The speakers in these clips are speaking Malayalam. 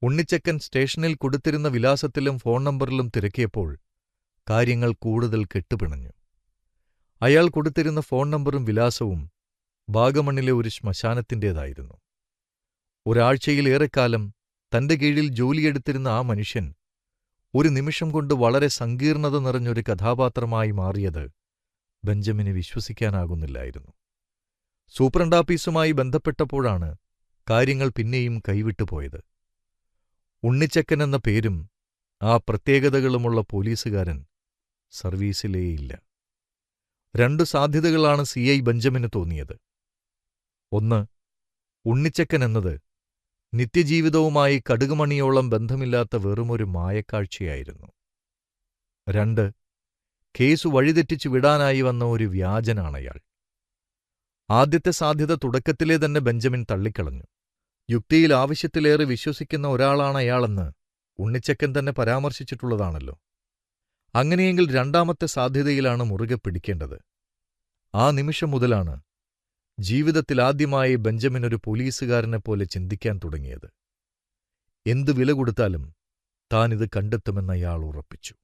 ഉണ്ണിച്ചക്കൻ സ്റ്റേഷനിൽ കൊടുത്തിരുന്ന വിലാസത്തിലും ഫോൺ നമ്പറിലും തിരക്കിയപ്പോൾ കാര്യങ്ങൾ കൂടുതൽ കെട്ടുപിണഞ്ഞു അയാൾ കൊടുത്തിരുന്ന ഫോൺ നമ്പറും വിലാസവും വാഗമണ്ണിലെ ഒരു ശ്മശാനത്തിന്റേതായിരുന്നു ഒരാഴ്ചയിലേറെക്കാലം തന്റെ കീഴിൽ ജോലിയെടുത്തിരുന്ന ആ മനുഷ്യൻ ഒരു നിമിഷം കൊണ്ട് വളരെ സങ്കീർണത നിറഞ്ഞൊരു കഥാപാത്രമായി മാറിയത് ബെഞ്ചമിന് വിശ്വസിക്കാനാകുന്നില്ലായിരുന്നു സൂപ്രണ്ടാപ്പീസുമായി ബന്ധപ്പെട്ടപ്പോഴാണ് കാര്യങ്ങൾ പിന്നെയും കൈവിട്ടുപോയത് ഉണ്ണിച്ചക്കൻ എന്ന പേരും ആ പ്രത്യേകതകളുമുള്ള പോലീസുകാരൻ സർവീസിലേയില്ല രണ്ടു സാധ്യതകളാണ് സി ഐ ബെഞ്ചമിന് തോന്നിയത് ഒന്ന് ഉണ്ണിച്ചക്കൻ എന്നത് നിത്യജീവിതവുമായി കടുകുമണിയോളം ബന്ധമില്ലാത്ത വെറുമൊരു മായക്കാഴ്ചയായിരുന്നു രണ്ട് കേസ് വഴിതെറ്റിച്ചു വിടാനായി വന്ന ഒരു വ്യാജനാണയാൾ ആദ്യത്തെ സാധ്യത തുടക്കത്തിലെ തന്നെ ബെഞ്ചമിൻ തള്ളിക്കളഞ്ഞു യുക്തിയിൽ ആവശ്യത്തിലേറെ വിശ്വസിക്കുന്ന ഒരാളാണ് അയാളെന്ന് ഉണ്ണിച്ചക്കൻ തന്നെ പരാമർശിച്ചിട്ടുള്ളതാണല്ലോ അങ്ങനെയെങ്കിൽ രണ്ടാമത്തെ സാധ്യതയിലാണ് മുറുകെ പിടിക്കേണ്ടത് ആ നിമിഷം മുതലാണ് ജീവിതത്തിലാദ്യമായി ബെഞ്ചമിൻ ഒരു പോലീസുകാരനെപ്പോലെ ചിന്തിക്കാൻ തുടങ്ങിയത് എന്തു വില കൊടുത്താലും താനിത് കണ്ടെത്തുമെന്ന് അയാൾ ഉറപ്പിച്ചു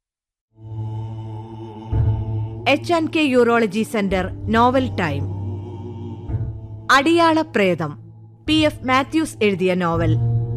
H and K urology centre novel time Adiyala Pretham P F Mathews എഴുതിയ നോവൽ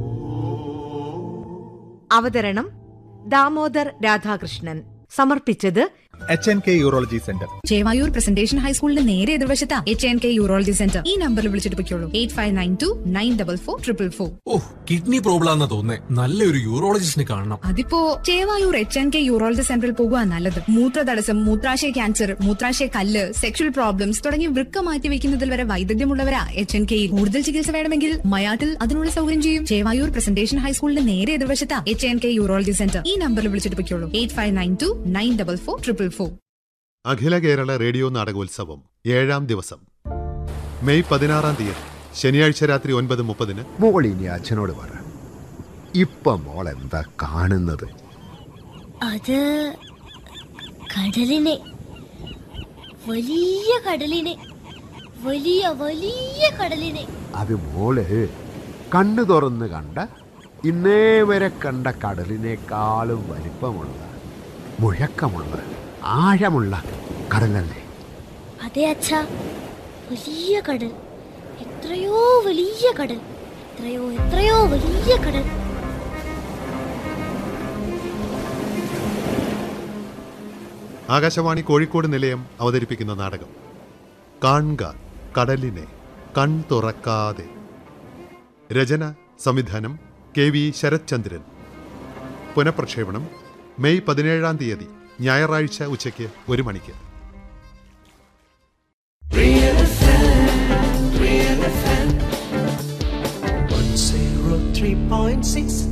അവതരണം ദാമോദർ രാധാകൃഷ്ണൻ സമർപ്പിച്ചത് H N K urology centre Chevayur presentation ഹൈസ്കൂളിന്റെ നേരെ എതിർവശത്താ H N K urology centre ഈ നമ്പറിൽ വിളിച്ചിട്ട് പൊയ്ക്കോളൂ eight five nine two nine double four triple four ഓ കിഡ്നി പ്രോബ്ലം ആണെന്ന് തോന്നേ നല്ലൊരു യൂറോളജിസ്റ്റിനെ കാണണം അതിപ്പോ Chevayur H N K urology സെന്ററിൽ പോകുക നല്ലത് മൂത്രതടസ്സം മൂത്രാശയ ക്യാൻസർ മൂത്രാശയ കല്ല് സെക്ഷൽ പ്രോബ്ലംസ് തുടങ്ങി വൃക്ക മാറ്റി വെക്കുന്നതിൽ വരെ വൈദഗ്ധ്യമുള്ളവരാ എച്ച് എൻ കെയിൽ കൂടുതൽ ചികിത്സ വേണമെങ്കിൽ മയാട്ടിൽ അതിനുള്ള സൗകര്യം ചെയ്യും ചേവായൂർ പ്രസന്റേഷൻ ഹൈസ്കൂളിന്റെ നേരെ എതിർവശത്താ H N K urology centre ഈ നമ്പറിൽ വിളിച്ചിട്ട് പൊയ്ക്കോളൂ eight five nine two nine double four triple four അഖില കേരള റേഡിയോ നാടകോത്സവം ഏഴാം ദിവസം മെയ് പതിനാറാം തീയതി ശനിയാഴ്ച രാത്രി ഒൻപത് മുപ്പതിന് മോൾ ഇനി അച്ഛനോട് പറ ഇപ്പൊ മോൾ എന്താ കാണുന്നത് അത് കടലിനെ വലിയ കടലിനെ വലിയ വലിയ കടലിനെ അത് മോള് കണ്ണു തുറന്ന് കണ്ട ഇന്നേ വരെ കണ്ട കടലിനേക്കാളും വലിപ്പമുള്ള മുഴക്കമുള്ള ആഴമുള്ള കടലല്ലേ അതെ അച്ഛാ വലിയ കടൽ എത്രയോ വലിയ കടൽ എത്രയോ എത്രയോ വലിയ കടൽ ആകാശവാണി കോഴിക്കോട് നിലയം അവതരിപ്പിക്കുന്ന നാടകം കാൺക കടലിനെ കൺ തുറക്കാതെ രചന സംവിധാനം കെ വി ശരത്ചന്ദ്രൻ പുനഃപ്രക്ഷേപണം മെയ് പതിനേഴാം തീയതി ഞായറാഴ്ച ഉച്ചയ്ക്ക് ഒരു മണിക്ക് zero three point six.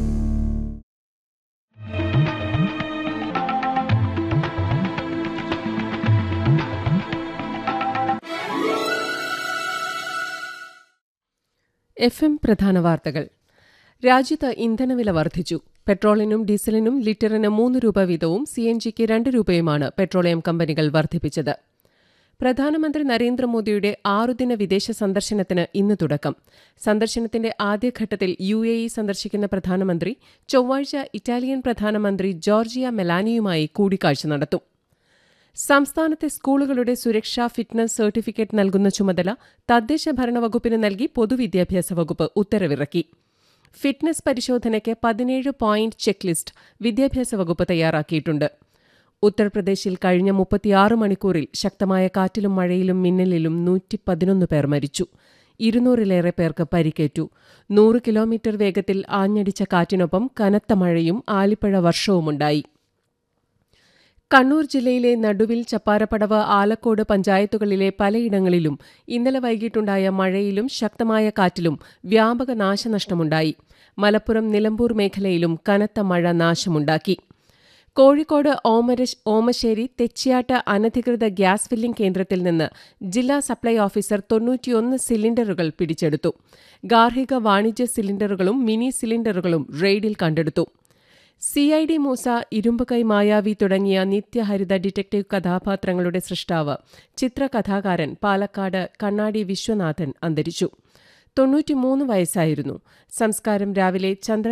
F M പ്രധാന വാർത്തകൾ രാജ്യത്ത് ഇന്ധനവില വർദ്ധിച്ചു പെട്രോളിനും ഡീസലിനും ലിറ്ററിന് മൂന്ന് രൂപ വീതവും സി എൻ ജിക്ക് രണ്ട് രൂപയുമാണ് പെട്രോളിയം കമ്പനികൾ വർദ്ധിപ്പിച്ചത് പ്രധാനമന്ത്രി നരേന്ദ്രമോദിയുടെ ആറുദിന വിദേശ സന്ദർശനത്തിന് ഇന്ന് തുടക്കം സന്ദർശനത്തിന്റെ ആദ്യഘട്ടത്തിൽ യു എ ഇ സന്ദർശിക്കുന്ന പ്രധാനമന്ത്രി ചൊവ്വാഴ്ച ഇറ്റാലിയൻ പ്രധാനമന്ത്രി ജോർജിയ മെലാനിയുമായി കൂടിക്കാഴ്ച നടത്തും സംസ്ഥാനത്തെ സ്കൂളുകളുടെ സുരക്ഷാ ഫിറ്റ്നസ് സർട്ടിഫിക്കറ്റ് നൽകുന്ന ചുമതല തദ്ദേശ ഭരണ വകുപ്പിന് നൽകി പൊതുവിദ്യാഭ്യാസ വകുപ്പ് ഉത്തരവിറക്കി ഫിറ്റ്നസ് പരിശോധനയ്ക്ക് പതിനേഴ് പോയിന്റ് ചെക്ക് ലിസ്റ്റ് വിദ്യാഭ്യാസ വകുപ്പ് തയ്യാറാക്കിയിട്ടുണ്ട് ഉത്തർപ്രദേശിൽ കഴിഞ്ഞ മുപ്പത്തിയാറ് മണിക്കൂറിൽ ശക്തമായ കാറ്റിലും മഴയിലും മിന്നലിലും നൂറ്റി പതിനൊന്ന് പേർ മരിച്ചു ഇരുന്നൂറിലേറെ പേർക്ക് പരിക്കേറ്റു നൂറ് കിലോമീറ്റർ വേഗത്തിൽ ആഞ്ഞടിച്ച കാറ്റിനൊപ്പം കനത്ത മഴയും ആലിപ്പഴ വർഷവുമുണ്ടായി കണ്ണൂർ ജില്ലയിലെ നടുവിൽ ചപ്പാരപ്പടവ് ആലക്കോട് പഞ്ചായത്തുകളിലെ പലയിടങ്ങളിലും ഇന്നലെ വൈകിട്ടുണ്ടായ മഴയിലും ശക്തമായ കാറ്റിലും വ്യാപക നാശനഷ്ടമുണ്ടായി മലപ്പുറം നിലമ്പൂർ മേഖലയിലും കനത്ത മഴ നാശമുണ്ടാക്കി കോഴിക്കോട് ഓമരശ് ഓമശ്ശേരി തെച്ചിയാട്ട് അനധികൃത ഗ്യാസ് ഫില്ലിംഗ് കേന്ദ്രത്തിൽ നിന്ന് ജില്ലാ സപ്ലൈ ഓഫീസർ തൊണ്ണൂറ്റിയൊന്ന് സിലിണ്ടറുകൾ പിടിച്ചെടുത്തു ഗാർഹിക വാണിജ്യ സിലിണ്ടറുകളും മിനി സിലിണ്ടറുകളും റെയ്ഡിൽ കണ്ടെടുത്തു C I D Moosa Irumbukai Mayavi തുടങ്ങിയ നിത്യഹരിത ഡിറ്റക്റ്റീവ് കഥാപാത്രങ്ങളുടെ സൃഷ്ടാവ് ചിത്രകഥാകാരൻ പാലക്കാട് കണ്ണാടി വിശ്വനാഥൻ അന്തരിച്ചു തൊണ്ണൂറ്റിമൂന്ന് വയസ്സായിരുന്നു സംസ്കാരം രാവിലെ ചന്ദ്ര